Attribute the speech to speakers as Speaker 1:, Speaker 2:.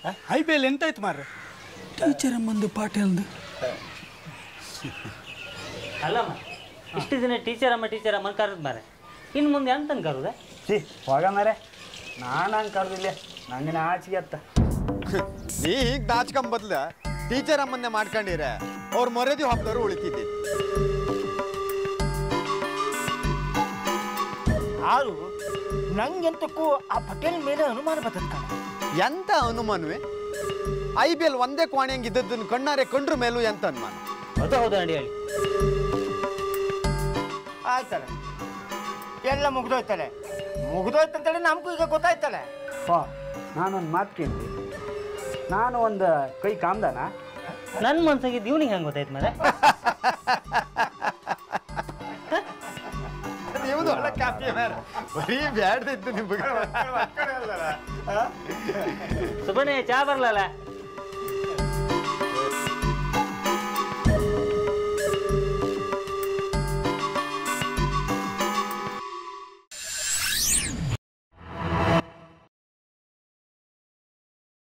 Speaker 1: I P L ಎಂತಾಯ್ತು ಮಾರ್ರೆ
Speaker 2: teacher ಅಮ್ಮಂದು ಪಾಟೀಲ್ದು
Speaker 3: ಅಲ್ಲಮ್ಮ ಇಷ್ಟು ದಿನ ಟೀಚರ್ ಅಮ್ಮ ಟೀಚರ್ ಅಮ್ಮ ಕರೆದ್ ಮಾರೆ ಇನ್ನು ಮುಂದೆ ಅಂತಂದು ಕರುದ
Speaker 2: ಛೀ ಹೋಗ ಮರೆ ನಾನು ಹಂಗೆ ಕರ್ದಿಲ್ಲ ನಂಗೆ ನಾಚಿಗೆ ಅತ್ತ
Speaker 4: ನೀ ಹೀಗೆ ನಾಚ್ಕೊಂಬದ್ಲ ಟೀಚರ್ ಅಮ್ಮನ್ನೇ ಮಾಡ್ಕೊಂಡಿರೆ ಅವ್ರ ಮರ್ಯಾದೆ ಹಾಕ್ದವ್ರು ಉಳಿತಿದ್ದಿ
Speaker 5: ಆರು ನಂಗೆಂತಕ್ಕೂ ಆ ಪಟೇಲ್ ಮೇಲೆ ಅನುಮಾನ ಬರ್ತದ
Speaker 4: ಎಂತ ಅನುಮಾನವೇ ಐ ಬಿ ಎಲ್ ಒಂದೇ ಕೋಣೆಯಂಗ್ ಇದ್ದದ್ದನ್ನು ಕಣ್ಣಾರೆ ಕಂಡ್ರ ಮೇಲೂ ಎಂತ ಅನುಮಾನ
Speaker 3: ಅದು ಹೌದು ನಡಿ ಹೇಳಿ
Speaker 5: ಆಯ್ತಲ್ಲ ಎಲ್ಲ ಮುಗ್ದೋಯ್ತಲ್ಲ ಮುಗ್ದೋಯ್ತಂತೇಳಿ ನಮಗೂ ಈಗ ಗೊತ್ತಾಯ್ತಲ್ಲ
Speaker 2: ಪಾ ನಾನೊಂದು ಮಾತು ಕೇಳಿ ನಾನು ಒಂದು ಕೈ ಕಾಮ್ದಾನ
Speaker 3: ನನ್ನ ಮನ್ಸಾಗಿ ಇವ್ನಿಗೆ ಹೆಂಗೆ ಗೊತ್ತಾಯ್ತು ಮಾರೆ
Speaker 4: ನೀವು ಒಳ್ಳೆ ಕಾಪಿ ಬರೀ ಬ್ಯಾಡ್ದಿದ್ದು ನಿಮಗೆ
Speaker 3: ಸುಬ್ಬಣ್ಣ ಚಾ ಬರಲಲ್ಲ